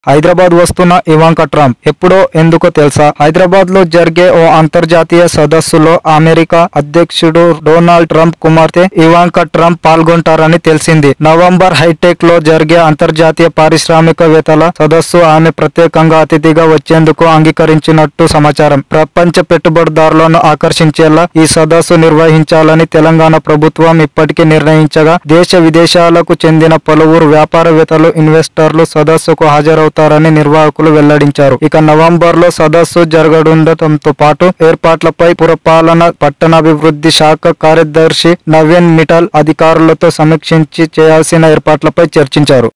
హైదరాబాద్ వస్తున్న Ivanka Trump ఎప్పుడో ఎందుకో తెలుసా హైదరాబాద్ లో జరిగే ఓ అంతర్జాతీయ సదస్సులో అమెరికా అధ్యక్షుడు డొనాల్డ్ ట్రంప్ కుమార్తె ఇవాంకా ట్రంప్ పాల్గొంటారని తెలిసింది నవంబర్ హైటెక్ లో జరిగే అంతర్జాతీయ పారిశ్రామికవేత్తల సదస్సు ఆమె ప్రత్యేకంగా అతిథిగా వచ్చేందుకు అంగీకరించినట్టు సమాచారం ప్రపంచ పెట్టుబడిదారులను ఆకర్షించేలా ఈ సదస్సు నిర్వహించాలని తెలంగాణ ప్రభుత్వం ఇప్పటికే నిర్ణయించగా దేశ విదేశాలకు చెందిన పలువురు వ్యాపారవేత్తలు ఇన్వెస్టర్లు సదస్సుకు హాజరవుతారని నిర్వాహకులు వెల్లడించారు ఇక నవంబర్ లో సదస్సు జరగడుండటంతో పాటు ఏర్పాట్లపై పురపాలన పట్టణాభివృద్ధి శాఖ కార్యదర్శి నవీన్ మిఠల్ అధికారులతో సమీక్షించి చేయాల్సిన ఏర్పాట్లపై చర్చించారు